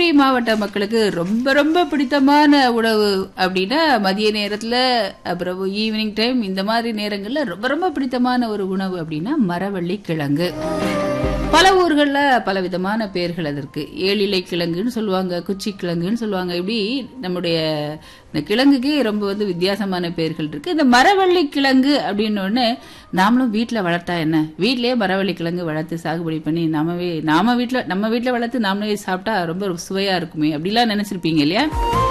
தருமபுரி மாவட்ட மக்களுக்கு ரொம்ப ரொம்ப பிடித்தமான உணவு அப்படின்னா மதிய நேரத்துல அப்புறம் ஈவினிங் டைம் இந்த மாதிரி நேரங்கள்ல ரொம்ப ரொம்ப பிடித்தமான ஒரு உணவு அப்படின்னா மரவள்ளி கிழங்கு பல ஊர்கள்ல பல விதமான பெயர்கள் அதற்கு ஏழிலை கிழங்குன்னு சொல்லுவாங்க குச்சி கிழங்குன்னு சொல்லுவாங்க இப்படி நம்முடைய இந்த கிழங்குக்கே ரொம்ப வந்து வித்தியாசமான பெயர்கள் இருக்கு இந்த மரவள்ளி கிழங்கு அப்படின்னு ஒண்ணு நாமளும் வீட்ல வளர்த்தா என்ன வீட்லயே மரவள்ளி கிழங்கு வளர்த்து சாகுபடி பண்ணி நாமவே நாம வீட்ல நம்ம வீட்ல வளர்த்து நாமளே சாப்பிட்டா ரொம்ப சுவையா இருக்குமே அப்படிலாம் நினைச்சிருப்பீங்க இல்லையா